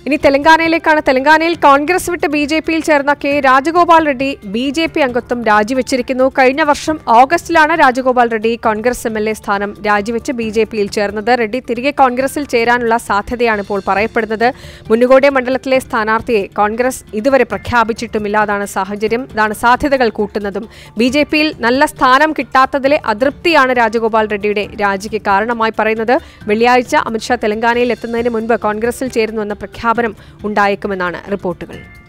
ഇനി തെലങ്കാനയിലേക്കാണ് തെലങ്കാനയിൽ കോൺഗ്രസ് വിട്ട് ബി ജെ പിയിൽ ചേർന്ന K Rajagopal Reddy B J P അംഗത്വം രാജിവെച്ചിരിക്കുന്നു കഴിഞ്ഞ വർഷം ഓഗസ്റ്റിലാണ് Rajagopal Reddy Congress M L A സ്ഥാനം രാജിവെച്ച് ബി ജെ പിയിൽ ചേർന്നത് റെഡ്ഡി തിരികെ കോൺഗ്രസിൽ ചേരാനുള്ള സാധ്യതയാണ് ഇപ്പോൾ പറയപ്പെടുന്നത് മുന്നുകോട്ടെ മണ്ഡലത്തിലെ സ്ഥാനാർത്ഥിയെ കോൺഗ്രസ് ഇതുവരെ പ്രഖ്യാപിച്ചിട്ടുമില്ലാതാണ് സാഹചര്യം ഇതാണ് സാധ്യതകൾ കൂട്ടുന്നതും ബി ജെ പിയിൽ നല്ല സ്ഥാനം കിട്ടാത്തതിലെ അതൃപ്തിയാണ് രാജഗോപാൽ റെഡ്ഡിയുടെ രാജിക്ക് കാരണമായി പറയുന്നത് വെള്ളിയാഴ്ച അമിത്ഷാ തെലങ്കാനയിൽ എത്തുന്നതിന് മുൻപ് കോൺഗ്രസിൽ ചേരുന്നുവെന്ന പ്രഖ്യാപനം ഉണ്ടായേക്കുമെന്നാണ് റിപ്പോർട്ടുകൾ